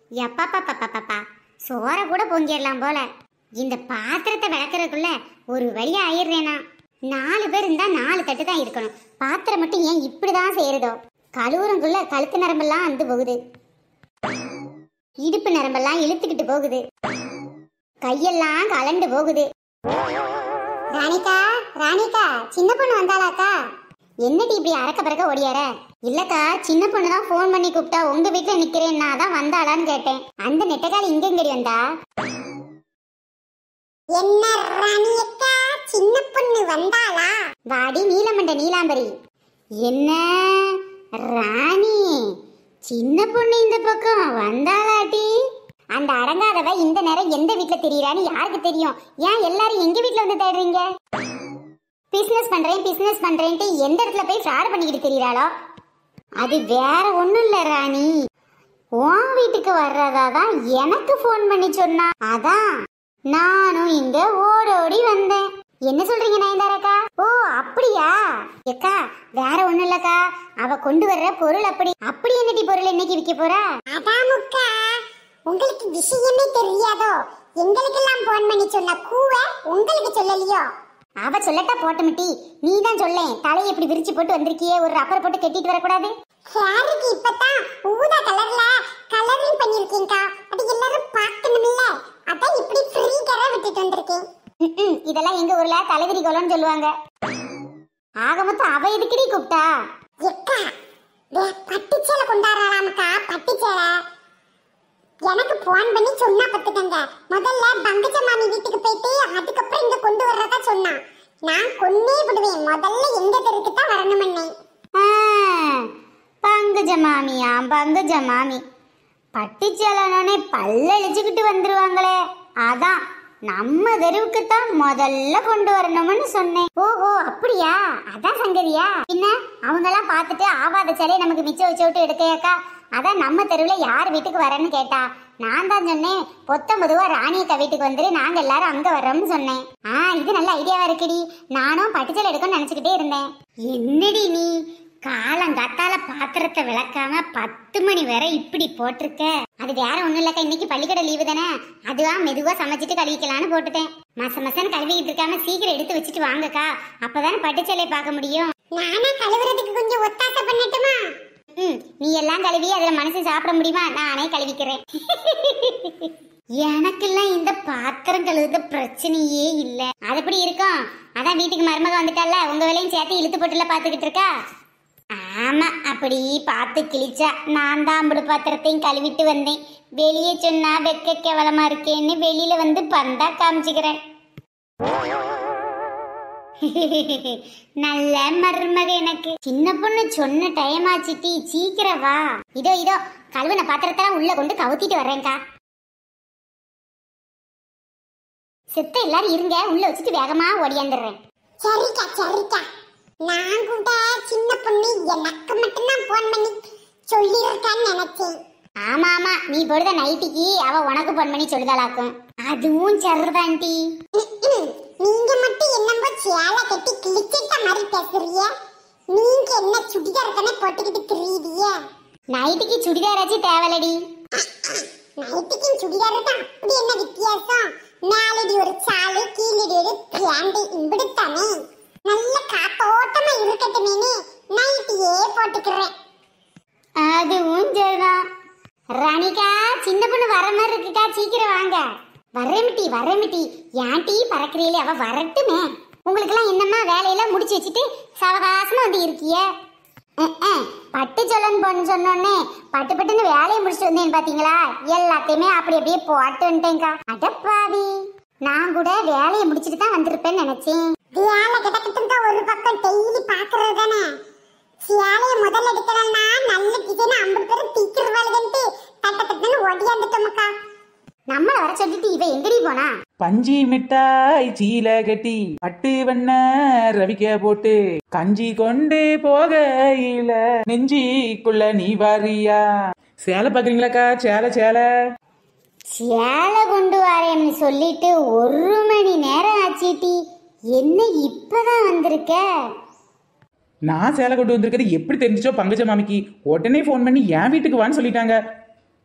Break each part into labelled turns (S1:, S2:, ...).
S1: எப்பா பாப்பா பாப்பா சோற கூட பொங்கிடலாம் போல இந்த பாத்திரத்தை விளக்குறதுக்குள்ள ஒரு வழியா ஆயிடுறேனா நாலு பேர் இருந்தா நாலு தட்டு தான் இருக்கணும் பாத்திரம் மட்டும் ஏன் இப்படிதான் செய்யறதோ கழுவுறங்குள்ள கழுத்து நரம்பெல்லாம் வந்து போகுது இடுப்பு நரம்பெல்லாம் இழுத்துக்கிட்டு போகுது கையெல்லாம் கலண்டு போகுது ராணிகா ராணிகா சின்ன பொண்ணு வந்தாளாக்கா என்னடி இப்படி அறக்க பறக்க ஓடியார இல்லக்கா சின்ன பொண்ணு தான் ஃபோன் பண்ணி கூப்பிட்டா உங்க வீட்டுல நிக்கிறேன்னா தான் வந்தாளான்னு கேட்டேன் அந்த நெட்டக்காரி இங்க எங்கடி வந்தா என்ன ராணி அக்கா சின்ன பொண்ணு வந்தாளா வாடி நீலமண்ட நீலாம்பரி என்ன ராணி சின்ன பொண்ணு இந்த பக்கம் வந்தாளாட்டி அந்த அடங்காதவ இந்த நேரம் எந்த வீட்ல தெரியறான்னு யாருக்கு தெரியும் ஏன் எல்லாரும் எங்க வீட்ல வந்து தேடுறீங்க பிசினஸ் பண்றேன் பிசினஸ் பண்றேன்ட்டு எந்த இடத்துல போய் ஃப்ராட் பண்ணிக்கிட்டு தெரியறாளோ அது வேற ஒண்ணும் இல்ல ராணி உன் வீட்டுக்கு வர்றதா தான் எனக்கு ஃபோன் பண்ணி சொன்னா அதான் நானும் இங்க ஓடோடி வந்தேன் என்ன சொல்றீங்க நயன்தாரக்கா ஓ அப்படியா எக்கா வேற ஒண்ணும் இல்லக்கா அவ கொண்டு வர்ற பொருள் அப்படி அப்படி என்னடி பொருள் இன்னைக்கு விற்க போறா
S2: அதாமுக்கா உங்களுக்கு விஷயமே தெரியாதோ எங்களுக்கெல்லாம் போன் பண்ணி சொன்ன கூவ உங்களுக்கு சொல்லலையோ
S1: அவ சொல்லட்டா போட்டமிட்டி நீ தான் சொல்லேன் தலையை இப்படி விரிச்சு போட்டு வந்திருக்கியே ஒரு ரப்பர் போட்டு கட்டிட்டு வரக்கூடாது
S2: ஹேருக்கு இப்பதான் ஊதா கலர்ல கலரிங் பண்ணிருக்கீங்கக்கா அது எல்லாரும் பார்க்கணும்ல அதான் இப்படி ஃப்ரீ கரை விட்டுட்டு வந்திருக்கேன்
S1: ம்ம், இதெல்லாம் எங்க ஊர்ல தலைவிரி கோலம்னு சொல்லுவாங்க ஆக மொத்தம் அவ எதுக்குடி கூப்பிட்டா
S2: எக்கா டே, பட்டுச்சேலை கொண்டாடுறாளாமக்கா பட்டுச்சேலை எனக்கு போன் பண்ணி சொன்னா பத்துக்கங்க முதல்ல பங்கஜ மாமி வீட்டுக்கு போயிட்டு அதுக்கப்புறம் இங்க கொண்டு வர்றதா சொன்னா நான் கொன்னே விடுவேன் முதல்ல எங்க தெருக்கு தான் வரணும்னே
S1: ஆ, பங்குஜ மாமியா பங்குஜ மாமி பட்டுச்சேலனோடனே பல்லழிச்சுக்கிட்டு வந்துருவாங்களே அதான் நம்ம தெருவுக்கு தான் முதல்ல கொண்டு வரணும்னு சொன்னேன் ஓஹோ அப்படியா அதான் சங்கதியா பின்ன அவங்க எல்லாம் பார்த்துட்டு ஆவாத சிலையை நமக்கு மிச்சம் வச்சு விட்டு எடுக்கையாக்கா அதான் நம்ம தெருவுல யார் வீட்டுக்கு வரேன்னு கேட்டா நான் தான் சொன்னேன் பொத்தம் பொதுவா ராணியக்கா வீட்டுக்கு வந்துரு நாங்க எல்லாரும் அங்க வர்றோம்னு சொன்னேன் ஆ இது நல்ல ஐடியாவா இருக்குடி நானும் பட்டுச்சேலை எடுக்கணும்னு நினைச்சுக்கிட்டே இருந்தேன் என்னடி நீ காலங்காத்தால பாத்திரத்தை விளக்காம பத்து மணி வரை இப்படி போட்டிருக்க அது வேற ஒண்ணும் இல்லக்கா இன்னைக்கு பள்ளிக்கூட லீவு தானே அதுவா மெதுவா சமைச்சிட்டு கழுவிக்கலான்னு போட்டுட்டேன் மச மசன்னு கழுவிக்கிட்டு இருக்காம சீக்கிரம் எடுத்து வச்சுட்டு வாங்கக்கா அப்பதானே பட்டுச்சேலையை பார்க்க முடியும்
S2: நானா கழுவுறதுக்கு கொஞ்சம் ஒத்தாசை பண்ணட்டுமா
S1: ம் நீ எல்லாம் கழுவி அதுல மனசு சாப்பிட முடியுமா நானே கழுவிக்கிறேன் எனக்கெல்லாம் இந்த பாத்திரம் கழுவுறது பிரச்சனையே இல்ல அது எப்படி இருக்கும் அதான் வீட்டுக்கு மருமக வந்துட்டால உங்க வேலையும் சேர்த்து இழுத்து போட்டுல பாத்துக்கிட்டு இருக்கா ஆமா அப்படி பார்த்து கிழிச்சா நான் தான் அம்புடு பாத்திரத்தையும் கழுவிட்டு வந்தேன் வெளியே சொன்னா வெக்க கேவலமா இருக்கேன்னு வெளியில வந்து பந்தா காமிச்சுக்கிறேன் நல்ல மருமக எனக்கு சின்ன பொண்ணு சொன்ன டைம் ஆச்சு டீ சீக்கிரம் வா இதோ இதோ கழுவுன பாத்திரத்தெல்லாம் உள்ள கொண்டு கவுத்திட்டு வர்றேன்க்கா செத்த எல்லாரும் இருங்க உள்ள வச்சுட்டு வேகமா ஓடியாந்துடுறேன்
S2: சரிக்கா சரிக்கா நான் கூட சின்ன பொண்ணு எனக்கு மட்டும்தான் போன் பண்ணி சொல்லியிருக்கான்னு நினைச்சேன்
S1: ஆமா ஆமா நீ பொழுத நைட்டிக்கு அவ உனக்கு பொன் பண்ணி சொல்லுதாளாக்கும் அதுவும் சரிதான் டீ
S2: ம்ம். நீங்க மட்டும் என்னமோ சேலை கட்டி கிழிச்சிட்ட மாதிரி பேசுறீங்க நீங்க என்ன சுடிதார் தானே போட்டுக்கிட்டு திரியுதிய
S1: நைட்டுக்கு சுடிதாராச்சு தேவலடி
S2: நைட்டுக்கும் சுடிதார் தான் அப்படி என்ன வித்தியாசம் மேலடி ஒரு சாலு கீழடி ஒரு பேண்ட் இப்படித்தானே நல்ல காத்தோட்டமா இருக்கட்டுமேனு நைட்டியே போட்டுக்கிறேன்
S1: அதுவும் சரிதான் ரணிகா சின்ன பொண்ணு வர மாதிரி இருக்குக்கா சீக்கிரம் வாங்க வரமிட்டி வரமிட்டி ஏன் டீ பறக்கிறீங்களே அவ வரட்டுமே உங்களுக்கெல்லாம் என்னம்மா வேலையெல்லாம் முடிச்சு வச்சுட்டு சவகாசமா வந்து இருக்கிய அஹ், அஹ், பட்டு சொல்லன்னு பொண்ணு சொன்னோடனே பட்டு பட்டுன்னு வேலையை முடிச்சுட்டு வந்தேன் பாத்தீங்களா எல்லாத்தையுமே அப்படி அப்படியே போட்டு வந்துட்டேங்க்கா அடப்பாவி நான் கூட வேலையை முடிச்சுட்டு தான் வந்திருப்பேன்னு நினைச்சேன்
S2: வேலை கிடக்கட்டும் தான் ஒரு பக்கம் டெய்லி பாக்குறது தானே சேலைய முதல்ல எடுக்கலன்னா நல்ல டிசைன் ஐம்பது பேரும் தீக்கிருவாளுகன்ட்டு தட்ட தட்டுன்னு ஒடியாந்துட்டோமுக்கா
S1: நம்மள வர சொல்லிட்டு இவ எங்கடி போனா
S3: பஞ்சி மிட்டாய் சீல கட்டி பட்டு வண்ண ரவிக்க போட்டு கஞ்சி கொண்டு போகையில நெஞ்சிக்குள்ள நீ வாரியா சேலை பாக்குறீங்களாக்கா சேலை சேலை
S1: சேலை கொண்டு வரேன்னு சொல்லிட்டு ஒரு மணி நேரம் ஆச்சிட்டி என்ன இப்பதான் வந்திருக்க
S3: நான் சேலை கொண்டு வந்திருக்கிறது எப்படி தெரிஞ்சிச்சோ பங்கஜ மாமிக்கு உடனே ஃபோன் பண்ணி என் வீட்டுக்கு வான்னு சொல்லிட்டாங்க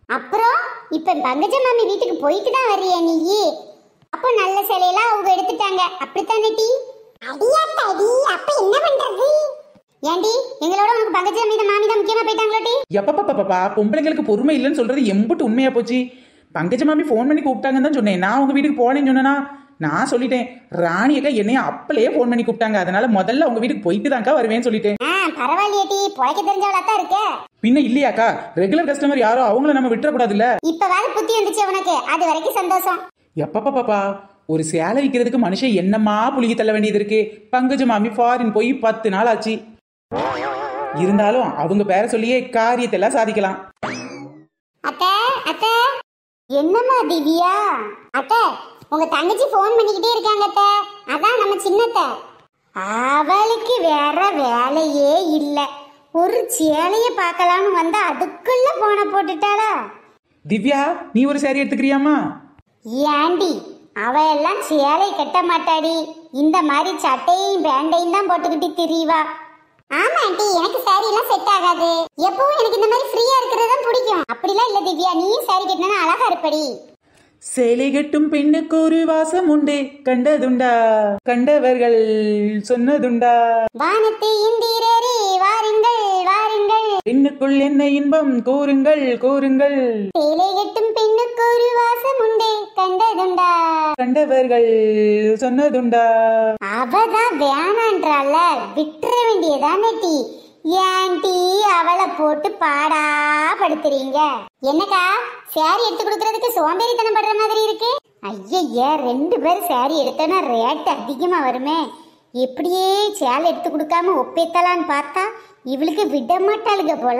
S1: அப்புறம் இப்ப பங்கஜ மாமி வீட்டுக்கு போயிட்டு தான் வர்றியா நீ அப்போ நல்ல சிலையெல்லாம் அவங்க எடுத்துட்டாங்க அப்படித்தானே டி
S2: அடியாத்தாடி அப்ப என்ன பண்றது
S1: ஏண்டி எங்களோட உனக்கு பங்கஜ மாமி மாமி தான் முக்கியமா போயிட்டாங்களோ டி
S3: எப்பப்பா பொம்பளைங்களுக்கு பொறுமை இல்லைன்னு சொல்றது எம்புட்டு உண்மையா போச்சு பங்கஜ மாமி ஃபோன் பண்ணி கூப்பிட்டாங்கன்னு தான் சொன்னேன் நான் உங்க வீட்டுக்கு போனேன்னு சொன்னேனா நான் சொல்லிட்டேன் ராணி அக்கா என்னைய அப்பளே ஃபோன் பண்ணி கூப்பிட்டாங்க அதனால முதல்ல உங்க வீட்டுக்கு போயிட்டு தான்க்கா வருவேன்னு சொல்லிட்டேன்
S1: ஆ பரவாயில்லையே டி பொழைக்க தெரிஞ்சவளா தான் இருக்க
S3: பின்ன இல்லையாக்கா ரெகுலர் கஸ்டமர் யாரோ அவங்கள நம்ம விட்டுறக்கூடாதுல்ல
S1: இப்பவாது புத்தி வந்துச்சு உனக்கு அது வரைக்கும் சந்தோஷம்
S3: எப்பப்பா பாப்பா ஒரு சேலை விற்கிறதுக்கு மனுஷன் என்னமா புளிகி தள்ள வேண்டியது இருக்கு பங்கஜ மாமி ஃபாரின் போய் பத்து நாள் ஆச்சு இருந்தாலும் அவங்க பேரை சொல்லியே காரியத்தை எல்லாம் சாதிக்கலாம்
S1: அத்தை அத்தை என்னம்மா திவ்யா அத்தை உங்க தங்கச்சி ஃபோன் பண்ணிக்கிட்டே இருக்காங்க அத்தை அதான் நம்ம சின்னத்தை அவளுக்கு வேற வேலையே இல்ல ஒரு சேலைய பார்க்கலாம்னு வந்தா அதுக்குள்ள போன போட்டுட்டாளா
S3: திவ்யா நீ ஒரு சேரீ எடுத்துக்கிறியாமா
S1: ஏண்டி அவ எல்லாம் சேலை கட்ட மாட்டாடி இந்த மாதிரி சட்டையும் பேண்டையும் தான் போட்டுக்கிட்டு திரிவா
S2: ஆமா ஆண்டி எனக்கு சாரி எல்லாம் செட் ஆகாது எப்பவும் எனக்கு இந்த மாதிரி ஃப்ரீயா இருக்கிறது தான் பிடிக்கும்
S1: அப்படிலாம் இல்ல திவ்யா நீயும் சாரி கட்டினா அழகா இருப்படி
S3: சேலை கட்டும் பெண்ணுக்கு ஒரு வாசம் உண்டே கண்டதுண்டா கண்டவர்கள் சொன்னதுண்டா
S1: வானத்து இந்திரரே வாருங்கள் வாருங்கள்
S3: பெண்ணுக்குள் என்ன இன்பம் கூறுங்கள் கூறுங்கள்
S1: சேலை கட்டும் பெண்ணுக்கு ஒரு வாசம் உண்டே கண்டதுண்டா
S3: கண்டவர்கள் சொன்னதுண்டா
S1: அவதான் வேணான்றால விட்டுற வேண்டியதானே டி ஏன் டி அவளை போட்டு பாடா படுத்துறீங்க என்னக்கா சாரி எடுத்து கொடுக்கறதுக்கு சோம்பேறித்தனம் படுற மாதிரி இருக்கு ஐயய்ய ரெண்டு பேரும் சாரி எடுத்தோன்னா ரேட் அதிகமா வருமே எப்படியே சேலை எடுத்து கொடுக்காம ஒப்பேத்தலான்னு பார்த்தா இவளுக்கு விட மாட்டாளுங்க போல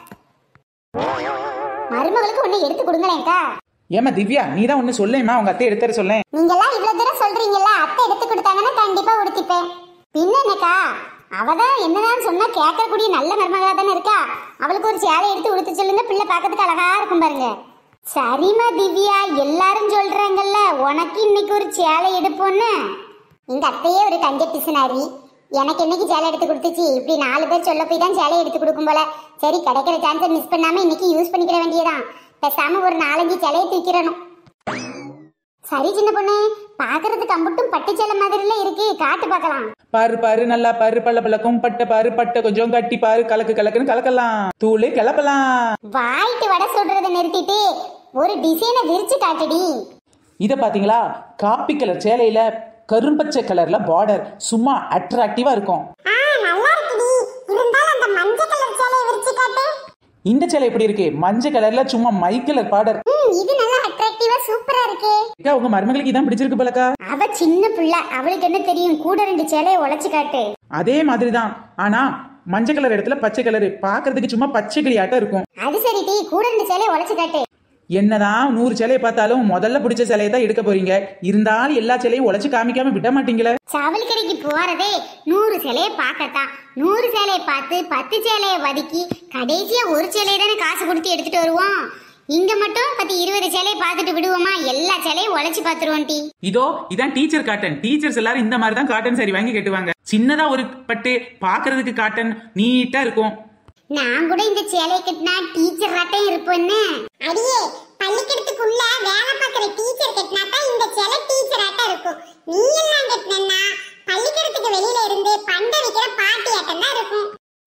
S1: மருமகளுக்கு ஒண்ணு எடுத்து கொடுங்களேன்க்கா
S3: ஏமா திவ்யா நீ தான் ஒண்ணு சொல்லேம்மா உங்க அத்தை எடுத்துற சொல்லேன்
S1: நீங்க எல்லாம் இவ்வளவு தூரம் சொல்றீங்கல்ல அத்தை எடுத்து கொடுத்தாங்கன்னா கண்டிப்பா உடுத்திப்பேன் பின்ன என்னக்கா அவதான் என்னதான் சொன்னா கேட்கக்கூடிய நல்ல மருமகளா தானே இருக்கா அவளுக்கு ஒரு சேலை எடுத்து உடுத்து சொல்லுங்க பிள்ளை பார்க்கறதுக்கு அழகா இருக்கும் பாருங்க சரிம்மா திவ்யா எல்லாரும் சொல்றாங்கல்ல உனக்கு இன்னைக்கு ஒரு சேலை எடுப்போன்னு எங்க அத்தையே ஒரு கஞ்ச பிசுனாரி எனக்கு இன்னைக்கு சேலை எடுத்து கொடுத்துச்சு இப்படி நாலு பேர் சொல்ல போய் தான் சேலை எடுத்து கொடுக்கும் போல சரி கிடைக்கிற சான்ஸை மிஸ் பண்ணாம இன்னைக்கு யூஸ் பண்ணிக்கிற வேண்டியதான் பேசாம ஒரு நாலஞ்சு சேலையை தூக்கிடணும் சரி சின்ன பொண்ணு பாக்குறதுக்கு அம்புட்டும் பட்டு சேலை மாதிரில இருக்கு காட்டு பார்க்கலாம்
S3: பாரு பாரு நல்லா பாரு பல்ல பழக்கம் பட்ட பாரு பட்டை கொஞ்சம் கட்டி பாரு கலக்கு கலக்குன்னு கலக்கலாம் தூளு கிளப்பலாம்
S1: வாய்ட்டு வடை சொல்றதை நிறுத்திட்டு ஒரு டிசைனை விரிச்சு காட்டுடி
S3: இத பாத்தீங்களா காப்பி கலர் சேலையில கரும்பச்சை கலர்ல பார்டர் சும்மா அட்ராக்டிவா இருக்கும்
S2: ஆ நல்லா இருக்குடி இருந்தாலும் அந்த மஞ்சள் கலர் சேலையை விரிச்சு காட்டு
S3: இந்த சேலை எப்படி இருக்கு மஞ்சள் கலர்ல சும்மா மை கலர் பார்டர்
S1: ம் இது நல்லா அட்ராக்டிவா சூப்பரா இருக்கு
S3: அக்கா, உங்க மருமகளுக்கு இதான் பிடிச்சிருக்கு போலக்கா
S1: அவ சின்ன பிள்ளை அவளுக்கு என்ன தெரியும் கூட ரெண்டு சேலையை உழைச்சு காட்டு
S3: அதே மாதிரிதான் ஆனா மஞ்சள் கலர் இடத்துல பச்சை கலர் பாக்குறதுக்கு சும்மா பச்சை கிளியாட்டம் இருக்கும்
S1: அது சரி டி கூட ரெண்டு சேலையை உழைச்சு காட்டு
S3: என்னதான் நூறு சேலையை பார்த்தாலும் முதல்ல பிடிச்ச சேலையை தான் எடுக்க போறீங்க இருந்தாலும் எல்லா சேலையும் உழைச்சு காமிக்காம விட மாட்டீங்களே
S1: சவல் கடைக்கு போறதே நூறு சேலையை பார்க்கத்தான் நூறு சேலையை பார்த்து பத்து சேலையை வதக்கி கடைசியா ஒரு சேலையை தானே காசு கொடுத்து எடுத்துட்டு வருவோம் இங்க மட்டும் பத்து இருபது சேலையை பார்த்துட்டு விடுவோமா எல்லா சேலையும் உழைச்சு பார்த்துருவோம் டி
S3: இதோ இதான் டீச்சர் காட்டன் டீச்சர்ஸ் எல்லாரும் இந்த மாதிரி தான் காட்டன் சரி வாங்கி கட்டுவாங்க சின்னதா ஒரு பட்டு பாக்குறதுக்கு காட்டன் நீட்டா இருக்கும்
S1: நான் கூட இந்த சேலையை கட்டினா டீச்சர் ராட்டம் இருப்பேன்னு
S2: அடியே பள்ளிக்கூடத்துக்குள்ள வேலை பார்க்குற டீச்சர் கட்டினா தான் இந்த சேலை டீச்சர் ஆட்டம் இருக்கும் நீ எல்லாம் கட்டினா பள்ளிக்கூடத்துக்கு வெளியில இருந்து பண்டை விற்கிற பாட்டி ஆட்டம் தான் இருக்கும்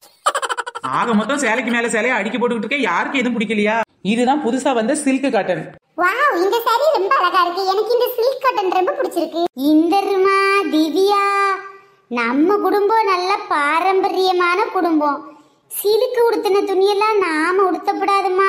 S3: ஆக மொத்தம் சேலைக்கு மேல சேலையை அடுக்கி போட்டுக்கிட்டு இருக்க யாருக்கு எதுவும் பிடிக்கலையா இதுதான் புதுசா வந்த சில்க் காட்டன்
S1: வாவ் இந்த saree ரொம்ப அழகா இருக்கு எனக்கு இந்த சில்க் காட்டன் ரொம்ப பிடிச்சிருக்கு இந்தருமா திவ்யா நம்ம குடும்பம் நல்ல பாரம்பரியமான குடும்பம் சிலுக்கு உடுத்தின துணியெல்லாம் நாம உடுத்தப்படாதுமா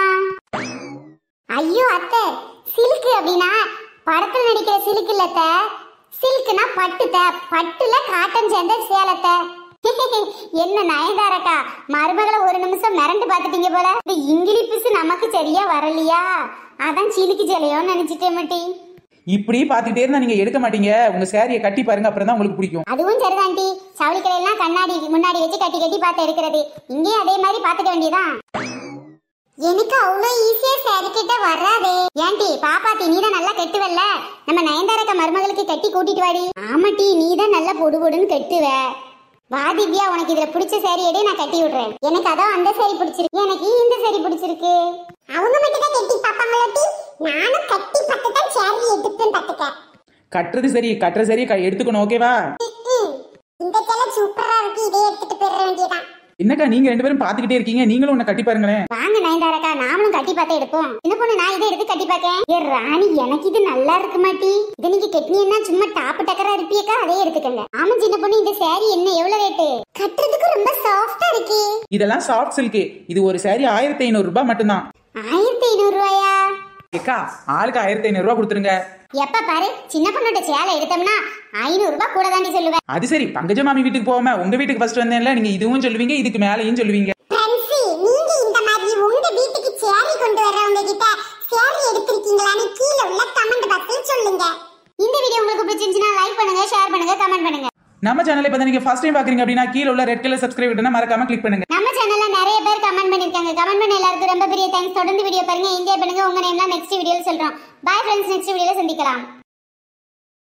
S1: ஐயோ அத்தை சில்க் அப்படின்னா படத்துல நடிக்கிற சில்க் இல்லத்த சில்க்னா பட்டுத்த பட்டுல காட்டன் சேர்ந்த சேலத்தை என்ன நயன்தாரக்கா மருமகளை ஒரு நிமிஷம் மிரண்டு பார்த்துட்டீங்க போல இந்த இங்கிலீஷ் நமக்கு சரியா வரலையா அதான் சிலுக்கு சேலையோன்னு நினைச்சிட்டேன் மட்டி
S3: இப்படி பாத்துக்கிட்டே இருந்தா நீங்க எடுக்க மாட்டீங்க உங்க சேரியை கட்டி பாருங்க அப்புறம் தான் உங்களுக்கு பிடிக்கும்
S1: அதுவும் சரிதான்டி சவுளி கடையெல்லாம் கண்ணாடி முன்னாடி வச்சு கட்டி கட்டி பார்த்து எடுக்கிறது இங்கேயும் அதே மாதிரி பார்த்துக்க வேண்டியதான் எனக்கு அவ்வளோ ஈஸியா சாரி கிட்ட வராதே ஏன்டி பாப்பாத்தி நீ தான் நல்லா கட்டுவல்ல நம்ம நயன்தாரக்க மருமகளுக்கு கட்டி கூட்டிட்டு வாடி ஆமாட்டி நீ தான் நல்லா பொடு பொடுன்னு கட்டுவ வா திவ்யா உனக்கு இதுல பிடிச்ச saree எடு நான் கட்டி விடுறேன் எனக்கு அதான் அந்த saree பிடிச்சிருக்கு எனக்கு இந்த saree பிடிச்சிருக்கு
S2: அவங்க மட்டும் தான் கட்டி பாப்பாங்களோட்டி நானும் கட்டி பத்து தான் சேரி எடுப்பேன் பாத்துக்க
S3: கட்டுறது சரி கட்டுற சரி க- எடுத்துக்கணும் ஓகேவா
S2: ம்ம். இந்த சேலை சூப்பரா இருக்கு இதே எடுத்துட்டு போயிட வேண்டியதான்
S3: என்னக்கா நீங்க ரெண்டு பேரும் பாத்துக்கிட்டே இருக்கீங்க நீங்களும் உன்னை கட்டி பாருங்களேன்
S1: வாங்க நயன்தாரக்கா நாமளும் கட்டி பார்த்து எடுப்போம் என்ன பொண்ணு நான் இதை எடுத்து கட்டி பார்க்கேன் ஏ ராணி எனக்கு இது நல்லா இருக்கு மாட்டி இதை நீங்க கெட்டினீங்கன்னா சும்மா டாப்பு டக்கரா இருப்பியக்கா அதே எடுத்துக்கங்க ஆமா சின்ன பொண்ணு இந்த saree என்ன எவ்வளவு ரேட்டு கட்டுறதுக்கு ரொம்ப சாஃப்டா இருக்கு
S3: இதெல்லாம் சாஃப்ட் சில்க் இது ஒரு saree ஆயிரத்தி ஐநூறு ரூபாய் மட்டும்தான்
S1: ஆயிரத்தி ஐநூறு ரூபாயா
S3: ஏக்கா ஆளுக்கு ஆயிரத்தி ஐநூறு ரூபாய் கொடுத்துருங்க
S1: எப்ப பாரு சின்ன பொண்ணோட சேலை எடுத்தோம்னா ஐநூறு ரூபாய் கூட தாண்டி சொல்லுவேன்
S3: அது சரி பங்கஜ மாமி வீட்டுக்கு போகாம உங்க வீட்டுக்கு ஃபர்ஸ்ட் வந்தேன்ல நீங்க இதுவும் சொல்லுவீங்க இதுக்கு மேலையும் சொல்லுவீங்க
S2: பிரெண்ட்ஸி நீங்க இந்த மாதிரி உங்க வீட்டுக்கு சேரி கொண்டு வர்றவங்க கிட்ட சேரி எடுத்திருக்கீங்களான்னு கீழே உள்ள கமெண்ட் பாக்ஸ்ல சொல்லுங்க
S1: இந்த வீடியோ உங்களுக்கு பிடிச்சிருந்துச்சுன்னா லைக் பண்ணுங்க ஷேர் பண்ணுங்க கமெண்ட் பண்ணுங்க
S3: நம்ம சேனலை இப்போ நீங்க ஃபர்ஸ்ட் டைம் பாக்குறீங்க அப்படின்னா கீழே உள்ள ரெட் கலர் சப்ஸ்கிரைப் பட்டனை மறக்காம கிளிக் பண்ணுங்க
S1: நம்ம சேனல்ல நிறைய பேர் கமெண்ட் பண்ணிருக்காங்க கமெண்ட் பண்ண எல்லாருக்கும் ரொம்ப பெரிய தேங்க்ஸ் தொடர்ந்து வீடியோ பாருங்க என்ஜாய் பண்ணுங்க உங்க நேம்லாம் நெக்ஸ்ட் வீடியோல சொல்றோம் பாய் ஃப்ரெண்ட்ஸ் நெக்ஸ்ட் வீடியோல சந்திக்கலாம்